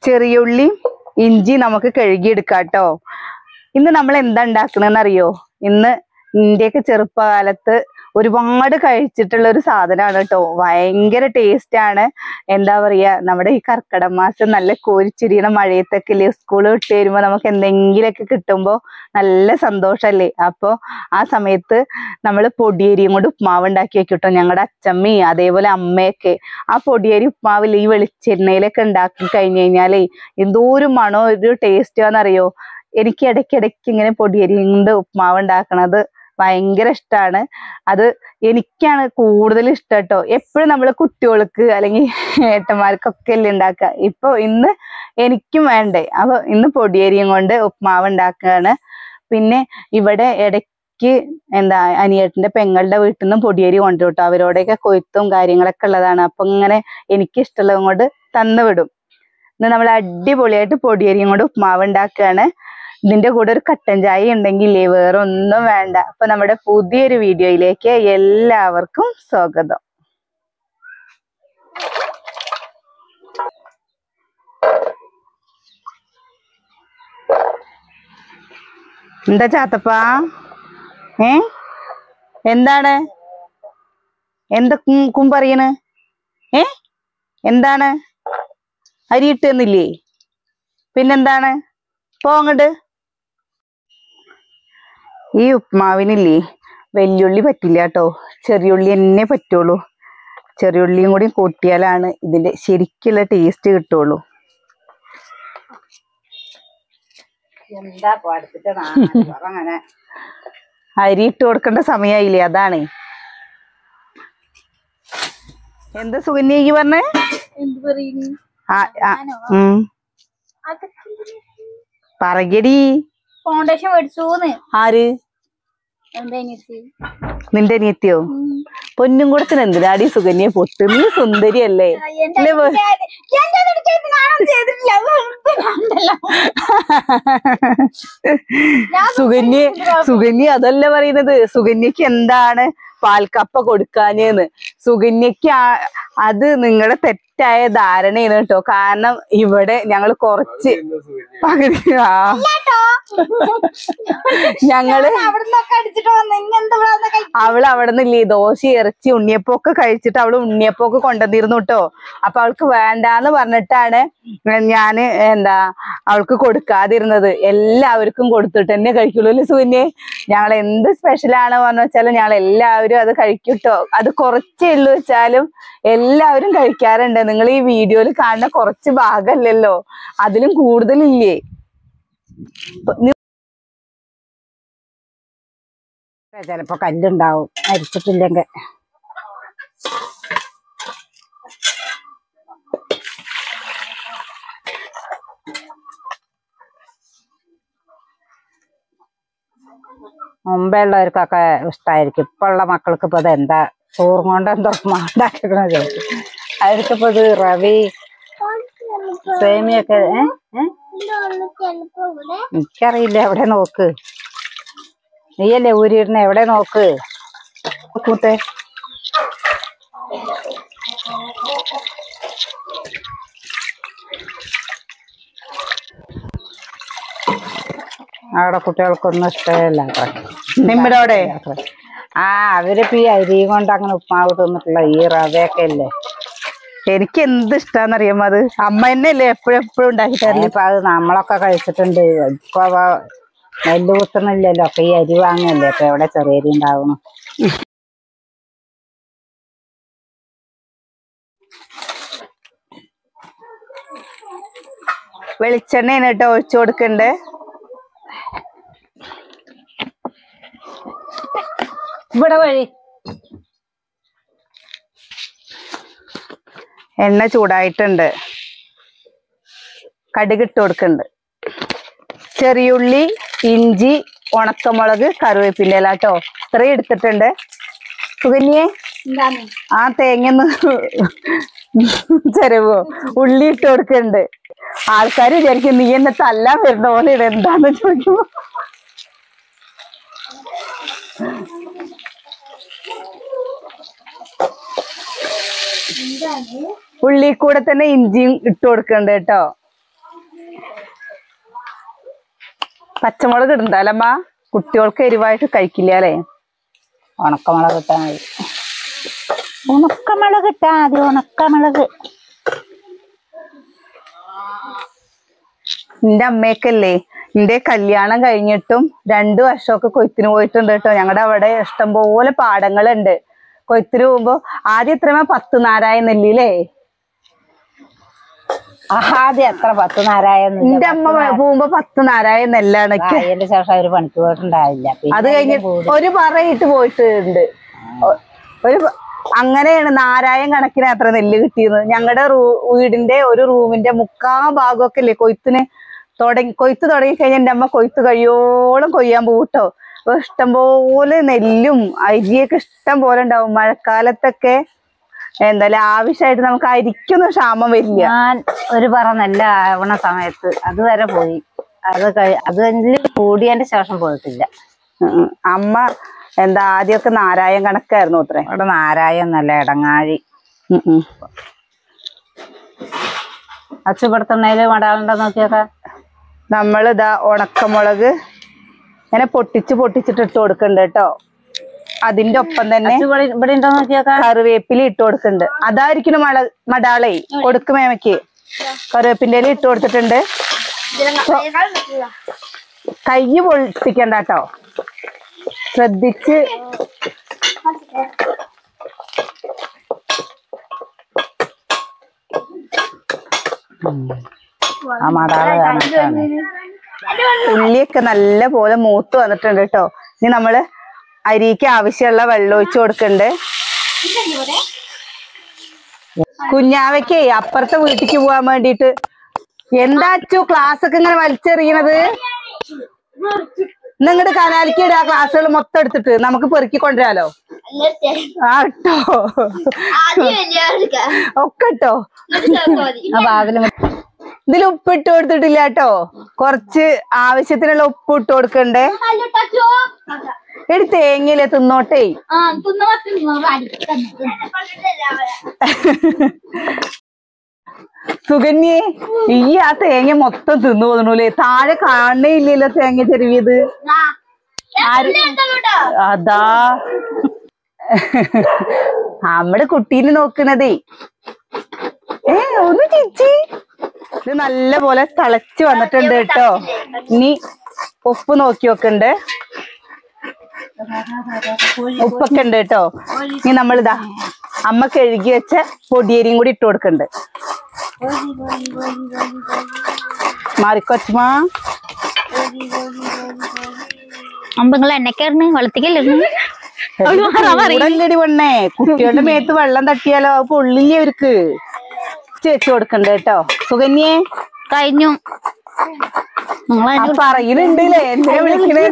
ചെറിയുള്ളി ഇഞ്ചി നമുക്ക് കഴുകിയെടുക്കാം കേട്ടോ ഇന്ന് നമ്മൾ എന്താ ഉണ്ടാക്കണെന്ന് അറിയോ ഇന്ന് ഇന്ത്യക്ക് ചെറുപ്പകാലത്ത് ഒരുപാട് കഴിച്ചിട്ടുള്ള ഒരു സാധനമാണ് കേട്ടോ ഭയങ്കര ടേസ്റ്റ് ആണ് എന്താ പറയാ നമ്മുടെ ഈ കർക്കിടക മാസം നല്ല കോരിച്ചിരിയണ മഴയത്തൊക്കെ ഇല്ലേ സ്കൂൾ വിട്ട് വരുമ്പോ നമുക്ക് എന്തെങ്കിലുമൊക്കെ കിട്ടുമ്പോ നല്ല സന്തോഷല്ലേ അപ്പൊ ആ സമയത്ത് നമ്മൾ പൊടിയരിയും കൊണ്ട് ഉപ്മാവ് ഉണ്ടാക്കി വെക്കും കേട്ടോ ഞങ്ങളുടെ അച്ചമ്മയും അതേപോലെ അമ്മയൊക്കെ ആ പൊടിയരി ഉപ്മാവിൽ ഈ വെളിച്ചെണ്ണയിലൊക്കെ ഉണ്ടാക്കി കഴിഞ്ഞു കഴിഞ്ഞാലേ എന്തോരം മണോ ഒരു ടേസ്റ്റ് ആണെന്നറിയോ എനിക്ക് ഇടയ്ക്കിടയ്ക്ക് ഇങ്ങനെ പൊടിയരി കൊണ്ട് ഉപ്മാവ് ഉണ്ടാക്കണത് ഭയങ്കര ഇഷ്ടമാണ് അത് എനിക്കാണ് കൂടുതൽ ഇഷ്ടം കേട്ടോ എപ്പോഴും നമ്മൾ കുട്ടികൾക്ക് അല്ലെങ്കിൽ ഏട്ടന്മാർക്കൊക്കെ അല്ലേ ഉണ്ടാക്കുക ഇപ്പൊ ഇന്ന് എനിക്കും വേണ്ടേ അപ്പൊ ഇന്ന് പൊടിയരിയും കൊണ്ട് ഉപ്മാവ് ഉണ്ടാക്കുകയാണ് പിന്നെ ഇവിടെ ഇടയ്ക്ക് എന്താ അനിയേട്ടന്റെ പെങ്ങളുടെ വീട്ടിൽ നിന്നും പൊടിയരി കൊണ്ടുവരും കേട്ടോ അവരോടൊക്കെ കൊയ്ത്തും കാര്യങ്ങളൊക്കെ ഉള്ളതാണ് അപ്പൊ ഇങ്ങനെ എനിക്ക് ഇഷ്ടമുള്ളത് കൊണ്ട് തന്നു വിടും ഇന്ന് നമ്മൾ അടിപൊളിയായിട്ട് പൊടിയരിയും കൊണ്ട് ഉപ്മാവ് ഉണ്ടാക്കുകയാണ് ഇതിന്റെ കൂടെ ഒരു കട്ടൻ ചായ ഉണ്ടെങ്കിലേ വേറെ ഒന്നും വേണ്ട അപ്പൊ നമ്മുടെ പുതിയൊരു വീഡിയോയിലേക്ക് എല്ലാവർക്കും സ്വാഗതം എന്താ ചാത്തപ്പാ ഏ എന്താണ് എന്താ കും കും പറയണ് ഏ എന്താണ് അരി ഇട്ടുന്നില്ലേ പിന്നെന്താണ് പോങ്ങട് ഈ ഉപ്മാവിനില്ലേ വെല്ലുള്ളി പറ്റില്ല കേട്ടോ ചെറിയുള്ളി തന്നെ പറ്റുള്ളൂ ചെറിയുള്ളിയും കൂടി കൂട്ടിയാലാണ് ഇതിന്റെ ശരിക്കുള്ള ടേസ്റ്റ് കിട്ടുള്ളൂ എന്താ പഠിപ്പിച്ച അങ്ങനെ അരി ഇട്ട് കൊടുക്കേണ്ട സമയമായില്ലേ അതാണ് എന്താ സുകന്യക്ക് പറഞ്ഞേ എന്ത് പറയുന്നു ആ, ആ, ഉം. പറയടി ഫൗണ്ടേഷൻ മേടിച്ചൂന്ന് ആര് എന്താ എനിക്ക് നിന്റെ അനിയത്തിയോ പൊന്നും കൂടത്തിന് എന്തിനാടി സുകന്യെ പൊട്ട് നീ സുന്ദരിയല്ലേ ഇല്ലേ വേ- സുകന്യ സുകന്യ അതല്ല പറയുന്നത് സുകന്യക്ക് എന്താണ് പാൽക്കപ്പ കൊടുക്കാഞ്ഞെന്ന് സുകന്യക്ക് ആ- അത് നിങ്ങളുടെ തെറ്റായ ധാരണയാണ് കേട്ടോ കാരണം ഇവിടെ ഞങ്ങൾ കുറച്ച് പകുതി ആ ഞങ്ങള് അവിടുന്നൊക്കെ അടിച്ചിട്ട് വന്ന് ഇങ്ങനത്തെ അവള് അവിടെ നിന്നില്ലേ ദോശ ഇറച്ചി ഉണ്ണിയപ്പൊക്കെ കഴിച്ചിട്ട് അവള് ഉണ്ണിയപ്പൊക്കെ കൊണ്ടുവന്നിരുന്നു കേട്ടോ അപ്പൊ അവൾക്ക് വേണ്ടാന്ന് പറഞ്ഞിട്ടാണ് ഞാന് എന്താ അവൾക്ക് കൊടുക്കാതിരുന്നത് എല്ലാവർക്കും കൊടുത്തിട്ട് തന്നെ കഴിക്കുള്ളൂ അല്ലേ സുകന്യെ ഞങ്ങൾ എന്ത് സ്പെഷ്യൽ ആണ് പറഞ്ഞു വെച്ചാലും ഞങ്ങൾ എല്ലാവരും അത് കഴിക്കും ട്ടോ അത് കുറച്ചേ ഉള്ളൂ വെച്ചാലും എല്ലാവരും കഴിക്കാറുണ്ട് നിങ്ങൾ ഈ വീഡിയോയിൽ കാണുന്ന കുറച്ച് ഭാഗമല്ലല്ലോ അതിലും കൂടുതലില്ലേ ഇപ്പൊ നി- ചിലപ്പോ കല്ലുണ്ടാവും മരിച്ചിട്ടില്ലെങ്കിൽ മുമ്പേ ഉള്ളവർക്കൊക്കെ ഇഷ്ടമായിരിക്കും ഇപ്പൊ ഉള്ള മക്കൾക്ക് ഇപ്പൊ എന്താ ചോറും കൊണ്ട് എന്തോ ഉണ്ടാക്കണത് അവർക്കിപ്പോ ഇത് റവി സേമിയൊക്കെ ഏ ഏ? എനിക്കറിയില്ല എവിടെ നോക്ക് നീയല്ലേ ഊരിയിടുന്ന എവിടെ നോക്ക് കൂട്ടെ അവിടെ കുട്ടികൾക്കൊന്നും ഇഷ്ടമല്ല നിമ്മടെ അവിടെ ആ അവരിപ്പോ ഈ അരിയും കൊണ്ട് അങ്ങനെ ഉപ്മാവ് തിന്നിട്ടുള്ള ഈ റവയൊക്കെ അല്ലേ എനിക്ക് എന്ത് ഇഷ്ടാന്നറിയാമോ അത് അമ്മ തന്നെയല്ലേ എപ്പോഴും എപ്പോഴും ഉണ്ടാക്കി തരല് ഇപ്പൊ അത് നമ്മളൊക്കെ കഴിച്ചിട്ടുണ്ട് ഇപ്പൊ അവ- നെല്ല് കുത്തുന്നില്ലല്ലോ അപ്പൊ ഈ അരി വാങ്ങല്ലേ അപ്പൊ എവിടെ ചെറിയ അരി ഉണ്ടാവണം വെളിച്ചെണ്ണയാണ് കേട്ടോ ഒഴിച്ചു കൊടുക്കണ്ടേ ഇവിടെ വഴി എണ്ണ ചൂടായിട്ടുണ്ട് കടുക് ഇട്ട് കൊടുക്കുന്നുണ്ട് ചെറിയുള്ളി ഇഞ്ചി ഉണക്കമുളക് കറിവേപ്പിൻ്റെ ഇല കേട്ടോ ഇത്രയും എടുത്തിട്ടുണ്ട് സുകന്യെ ആ തേങ്ങന്ന് ചെരവോ ഉള്ളി ഇട്ട് കൊടുക്കുന്നുണ്ട് ആൾക്കാർ വിചാരിക്കും നീ എന്നെ തല്ലാൻ വരുന്ന പോലെ ഇത് എന്താന്ന് ചോദിക്കുമ്പോ ഉള്ളി കൂടെ തന്നെ ഇഞ്ചിയും ഇട്ട് കൊടുക്കണ്ട് കേട്ടോ പച്ചമുളക് ഇടണ്ടല്ലമ്മ കുട്ടികൾക്ക് എരിവായിട്ട് കഴിക്കില്ല അല്ലേ ഉണക്കമുളക് ഇട്ടാൽ മതി ഉണക്കമുളക് ഇട്ടാ മതി ഉണക്കമുളക് എന്റെ അമ്മയൊക്കെല്ലേ എന്റെ കല്യാണം കഴിഞ്ഞിട്ടും രണ്ടു വർഷമൊക്കെ കൊയ്ത്തിന് പോയിട്ടുണ്ട് കേട്ടോ ഞങ്ങളുടെ അവിടെ ഇഷ്ടംപോലെ പാടങ്ങളുണ്ട് കൊയ്ത്തിന് പോകുമ്പോ ആദ്യം എത്രയുമ്പോ പത്ത് നാരായ നെല്ലില്ലേ ആദ്യം എത്ര പത്ത് നാരായൊന്നും എന്റെ അമ്മ പോകുമ്പോ പത്ത് നാരായ നെല്ലാണ് അതിന്റെ ശേഷം അവര് പണിക്ക് പോയിട്ടുണ്ടാവില്ല പിന്നെ അത് കഴിഞ്ഞ് ഒരു പറയിട്ട് പോയിട്ടുണ്ട് ഒ- ഒരു പ- അങ്ങനെയാണ് നാരായം കണക്കിന് അത്ര നെല്ല് കിട്ടിയത് ഞങ്ങളുടെ റൂ വീടിന്റെ ഒരു റൂമിന്റെ മുക്കാ ഭാഗമൊക്കെ ഇല്ലേ കൊയ്ത്തിന് തുടങ്ങി കൊയ്ത്ത് തുടങ്ങി കഴിഞ്ഞാൽ എന്റെ അമ്മ കൊയ്ത്ത് കഴിയോളം കൊയ്യാൻ പോട്ടോ അപ്പൊ ഇഷ്ടംപോലെ നെല്ലും അരിയൊക്കെ ഇഷ്ടം പോലെ ഉണ്ടാവും മഴക്കാലത്തൊക്കെ എന്തായാലും ആവശ്യമായിട്ട് നമുക്ക് അരിക്കൊന്നും ക്ഷാമം വരില്ല ഞാൻ ഒരു പറ നെല്ല് ആവണ സമയത്ത് അതുവരെ പോയി അത് കഴി അത് നെല്ല് കൂടിയതിന്റെ ശേഷം പോയിട്ടില്ല ഉം. അമ്മ എന്താ ആദ്യമൊക്കെ നാരായം കണക്കായിരുന്നു അത്രേ അവിടെ നാരായൊന്നല്ല ഇടങ്ങാഴി ഉം ഉം. അച്ചുപെടുത്തുന്നതില് മടാളുണ്ടോ നോക്കിയൊക്കെ നമ്മളിതാ ഉണക്കമുളക് ഇങ്ങനെ പൊട്ടിച്ച് പൊട്ടിച്ചിട്ട് ഇട്ട് കൊടുക്കണ്ട് കേട്ടോ അതിന്റെ ഒപ്പം തന്നെ അച്ചു ഇവിടെ ഇവിടെ ഉണ്ടോ നോക്കിയൊക്കെ കറിവേപ്പില ഇട്ട് കൊടുക്കുന്നുണ്ട് അതായിരിക്കും മള മടാളെ കൊടുക്കുമേമയ്ക്ക് കറിവേപ്പിന്റെ ഇല ഇട്ട് കൊടുത്തിട്ടുണ്ട് കൈ പൊളിപ്പിക്കണ്ട കേട്ടോ ശ്രദ്ധിച്ച് ആ മടാള് കാണാൻ ഉള്ളിയൊക്കെ നല്ല പോലെ മൂത്ത് വന്നിട്ടുണ്ട് കേട്ടോ ഇനി നമ്മള് അരിക്ക് ആവശ്യമുള്ള വെള്ളം ഒഴിച്ചു കൊടുക്കണ്ട് കുഞ്ഞാവയ്ക്കേ അപ്പുറത്തെ വീട്ടിക്ക് പോവാൻ വേണ്ടിട്ട് എന്താ അച്ചു ക്ലാസ് ഒക്കെ ഇങ്ങനെ വലിച്ചെറിയണത് നിങ്ങളുടെ കനാലിക്ക് ഇടാ ക്ലാസ്സുകൾ മൊത്തം എടുത്തിട്ട് നമുക്ക് പെറുക്കി കൊണ്ടുവരാലോ ആ ഇട്ടോ ഒക്കെ ഇട്ടോ ആ വാതില് ഇതിൽ ഉപ്പ് ഇട്ട് കൊടുത്തിട്ടില്ല കേട്ടോ കുറച്ച് ആവശ്യത്തിനുള്ള ഉപ്പ് ഇട്ട് കൊടുക്കണ്ടേ എടി തേങ്ങയില്ലേ തിന്നോട്ടേ സുകന്യേ ഈ ആ തേങ്ങ മൊത്തം തിന്നു തോന്നണൂലേ താഴെ കാണണേ ഇല്ലല്ലോ തേങ്ങ ചെരുവിയത് അതാ നമ്മുടെ കുട്ടീനെ നോക്കണതേ ഏ ഒന്ന് ചിച്ചി ഇത് നല്ല പോലെ തിളച്ച് വന്നിട്ടുണ്ട് കേട്ടോ ഇനി ഉപ്പ് നോക്കി നോക്കണ്ട് ഉപ്പൊക്കെ ഉണ്ട് കേട്ടോ ഇനി നമ്മളിതാ അമ്മ കഴുകി വെച്ച പൊടിയേരിയും കൂടി ഇട്ട് കൊടുക്കണ്ട് മാറിക്കൊച്ചുമാ അമ്പങ്ങൾ എണ്ണക്കാരന് വെള്ളത്തിക്കല്ലേ ചൂടല്ലടി പെണ്ണേ കുട്ടികളുടെ മേത്ത് വെള്ളം തട്ടിയാലോ അത് പൊള്ളില്ലേ അവർക്ക് ചേച്ചി കൊടുക്കണ്ട കേട്ടോ സുകന്യേ കഴിഞ്ഞു നിങ്ങൾ ആ പറയുന്നുണ്ടല്ലേ എന്തിനാ വിളിക്കണേ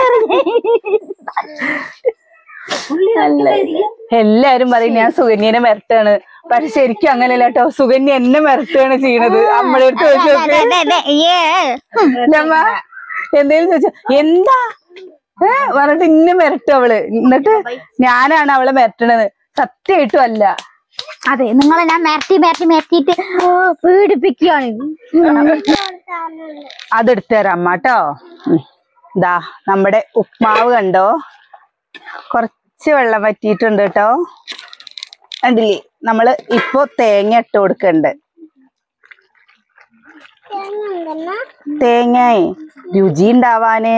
എല്ലാരും പറയും ഞാൻ സുകന്യനെ മെരട്ടാണ് പക്ഷെ ശരിക്കും അങ്ങനെയല്ല കേട്ടോ സുകന്യ എന്നെ മെരട്ടാണ് ചെയ്യണത് അമ്മയുടെ അടുത്ത് ചോദിച്ചു നോക്ക് നമ്മ എന്തേലും ചോദിച്ചു എന്താ ഏ പറഞ്ഞിട്ട് ഇന്നെ മെരട്ടും അവള് എന്നിട്ട് ഞാനാണ് അവളെ മെരട്ടണത് സത്യമായിട്ടും അല്ല അതെ നിങ്ങളെ ഞാൻ മെരട്ടി മെരട്ടി മെരട്ടിട്ട് പീഡിപ്പിക്കുകയാണ് അതെടുത്തു തരാം അമ്മ കേട്ടോ ഇതാ നമ്മുടെ ഉപ്മാവ് കണ്ടോ കുറച്ച് വെള്ളം വറ്റിയിട്ടുണ്ട് കേട്ടോ കണ്ടില്ലേ നമ്മള് ഇപ്പൊ തേങ്ങ ഇട്ട് കൊടുക്കണ്ട് തേങ്ങയെ രുചി ഉണ്ടാവാന്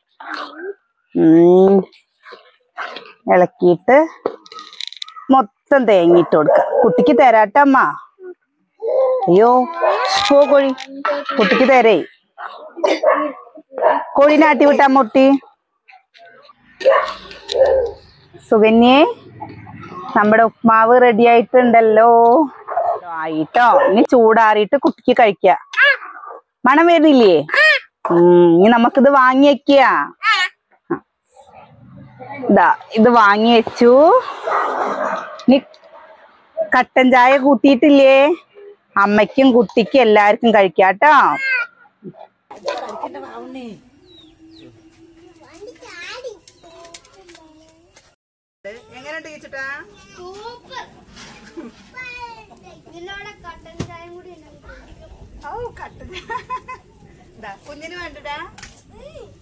ഉം. ഇളക്കിയിട്ട് മൊത്തം തേങ്ങ ഇട്ട് കൊടുക്ക കുട്ടിക്ക് തരാട്ടമ്മ അയ്യോ പോ കോഴി കുട്ടിക്ക് തരേ കോഴിനെ ആട്ടി വിട്ടാ മുട്ടി സുകന്യേ നമ്മുടെ ഉപ്മാവ് റെഡി ആയിട്ടുണ്ടല്ലോ ആയിട്ടോ ഇനി ചൂടാറിയിട്ട് കുട്ടിക്ക് കഴിക്ക മണം വരുന്നില്ലേ ഉം ഇനി നമുക്കിത് വാങ്ങി വെക്കുക ഇതാ ഇത് വാങ്ങി വെച്ചു ഇനി കട്ടൻ ചായ കൂട്ടിയിട്ടില്ലേ അമ്മയ്ക്കും കുട്ടിക്കും എല്ലാവർക്കും കഴിക്കാട്ടോ എങ്ങനെയുണ്ട് ചേച്ചിട്ടാ ഓ കട്ടൻ കുഞ്ഞിന് വേണ്ടടാ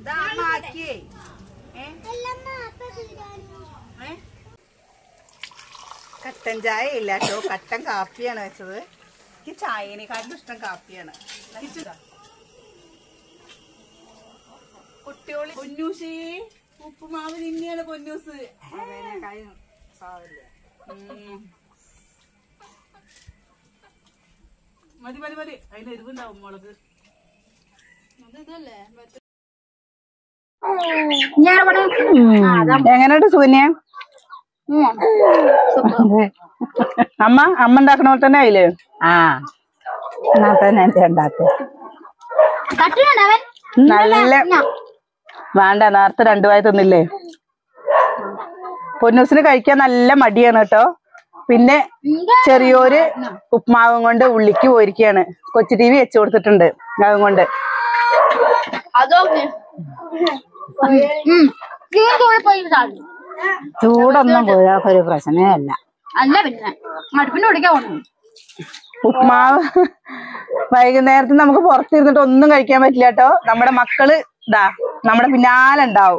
ഇതാ അമ്മ ആക്കിയേ ഏ? ഏ? കട്ടൻ ചായ ഇല്ല കേട്ടോ കട്ടൻ കാപ്പിയാണ് വെച്ചത് എനിക്ക് ചായനെക്കാട്ടും ഇഷ്ടം കാപ്പിയാണ് കഴിച്ചതാ. കുട്ടിയോളി പൊന്നൂസി ഉപ്പുമാവ് നിന്നെയാണ് പൊന്നൂസ് ഉം. മതി മതി മതി അതിന് എരിവുണ്ടാവും മുളക് എങ്ങനെയുണ്ട് സൂന്യ അമ്മ അമ്മ ഉണ്ടാക്കണ പോലെ തന്നെ ആയില്ലേ ആ എന്നാ തന്നെ എന്റെ ഉണ്ടാക്കുക കട്ടിലുണ്ട് അവൻ നല്ല വേണ്ട നേരത്തെ രണ്ടു വായ തിന്നില്ലേ പൊന്നൂസിന് കഴിക്കാൻ നല്ല മടിയാണ് കേട്ടോ പിന്നെ ചെറിയൊരു ഉപ്മാവും കൊണ്ട് ഉള്ളിക്ക് പോയിരിക്കുകയാണ് കൊച്ചു ടി വി വെച്ചു കൊടുത്തിട്ടുണ്ട് അതും കൊണ്ട് അതൊക്കെ പോയി സാധനം ചൂടൊന്നും പോയാൽ ഒരു പ്രശ്നമേ അല്ല അല്ല പിന്നെ അടുപ്പിന്റെ കുടിക്കാൻ പോകണം ഉപ്മാവ് വൈകുന്നേരത്ത് നമുക്ക് പുറത്തിരുന്നിട്ട് ഒന്നും കഴിക്കാൻ പറ്റില്ല കേട്ടോ നമ്മുടെ മക്കള് ഇതാ നമ്മുടെ പിന്നാലെ ഉണ്ടാവും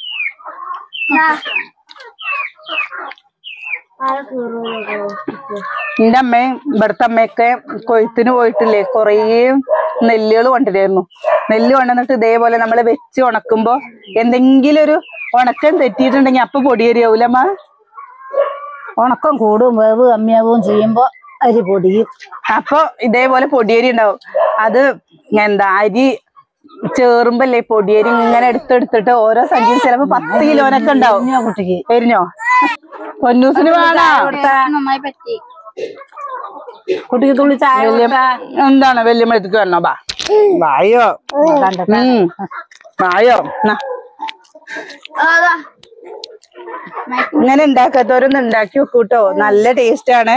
എന്റെ അമ്മയും ഇവിടുത്തെ അമ്മയൊക്കെ കൊയ്ത്തിന് പോയിട്ടില്ലേ കൊറേ നെല്ലുകൾ കൊണ്ടുവരായിരുന്നു നെല്ല് കൊണ്ടുവന്നിട്ട് ഇതേപോലെ നമ്മൾ വെച്ച് ഉണക്കുമ്പോ എന്തെങ്കിലും ഒരു ഉണക്കം തെറ്റിയിട്ടുണ്ടെങ്കിൽ അപ്പൊ പൊടിയരിയാവൂല അമ്മ ഉണക്കം കൂടും വേവ് കമ്മിയാവും ചെയ്യുമ്പോ അരി പൊടിയും അപ്പൊ ഇതേപോലെ പൊടിയരി ഉണ്ടാവും അത് എന്താ അരി ചേറുമ്പല്ലേ പൊടിയരി ഇങ്ങനെ എടുത്തെടുത്തിട്ട് ഓരോ സംഖ്യ ചിലപ്പോ പത്ത് കിലോനൊക്കെ ഉണ്ടാവും കുഞ്ഞോ കുട്ടിക്ക് എരിഞ്ഞോ പൊന്നൂസിന് വേണോ നന്നായി പറ്റി കുട്ടിക്ക് തുള്ളി ചായ കൊടുത്താ. എന്താണ് വല്യമ്മ എടുത്തിട്ട് വരണോ ബാ വായോ കണ്ടോ? ഉം വായോ നാ. അതാ ഇങ്ങനെ ഉണ്ടാക്കാത്തവരൊന്ന് ഉണ്ടാക്കി വെക്കൂട്ടോ നല്ല ടേസ്റ്റ് ആണ്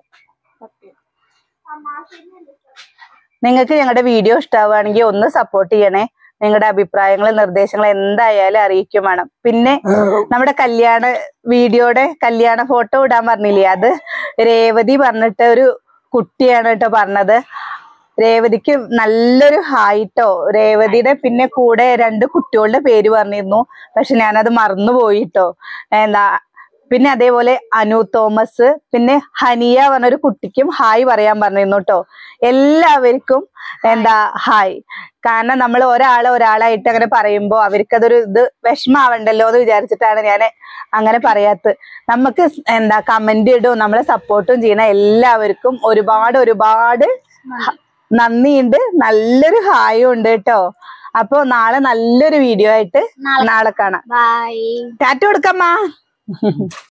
നിങ്ങൾക്ക് ഞങ്ങളുടെ വീഡിയോ ഇഷ്ടാവുകയാണെങ്കിൽ ഒന്ന് സപ്പോർട്ട് ചെയ്യണേ നിങ്ങളുടെ അഭിപ്രായങ്ങൾ നിർദ്ദേശങ്ങൾ എന്തായാലും അറിയിക്കും വേണം പിന്നെ നമ്മുടെ കല്യാണ വീഡിയോയുടെ കല്യാണ ഫോട്ടോ ഇടാൻ പറഞ്ഞില്ലേ അത് രേവതി പറഞ്ഞിട്ട് ഒരു കുട്ടിയാണ് കേട്ടോ പറഞ്ഞത് രേവതിക്ക് നല്ലൊരു ഹായിട്ടോ രേവതിയുടെ പിന്നെ കൂടെ രണ്ട് കുട്ടികളുടെ പേര് പറഞ്ഞിരുന്നു പക്ഷെ ഞാനത് മറന്നുപോയിട്ടോ എന്താ പിന്നെ അതേപോലെ അനു തോമസ് പിന്നെ ഹനിയ പറഞ്ഞൊരു കുട്ടിക്കും ഹായ് പറയാൻ പറഞ്ഞിരുന്നു കേട്ടോ എല്ലാവർക്കും എന്താ ഹായ് കാരണം നമ്മൾ ഒരാളെ ഒരാളായിട്ട് അങ്ങനെ പറയുമ്പോ അവർക്കതൊരു ഇത് വിഷമാവണ്ടല്ലോ എന്ന് വിചാരിച്ചിട്ടാണ് ഞാൻ അങ്ങനെ പറയാത്തത് നമുക്ക് സ് എന്താ കമന്റ് ഇടും നമ്മളെ സപ്പോർട്ടും ചെയ്യണ എല്ലാവർക്കും ഒരുപാട് ഒരുപാട് ഹ- നന്ദിയുണ്ട് നല്ലൊരു ഹായും ഉണ്ട് കേട്ടോ അപ്പൊ നാളെ നല്ലൊരു വീഡിയോ ആയിട്ട് നാളെ കാണാം ബൈ ടാറ്റ കൊടുക്കമ്മ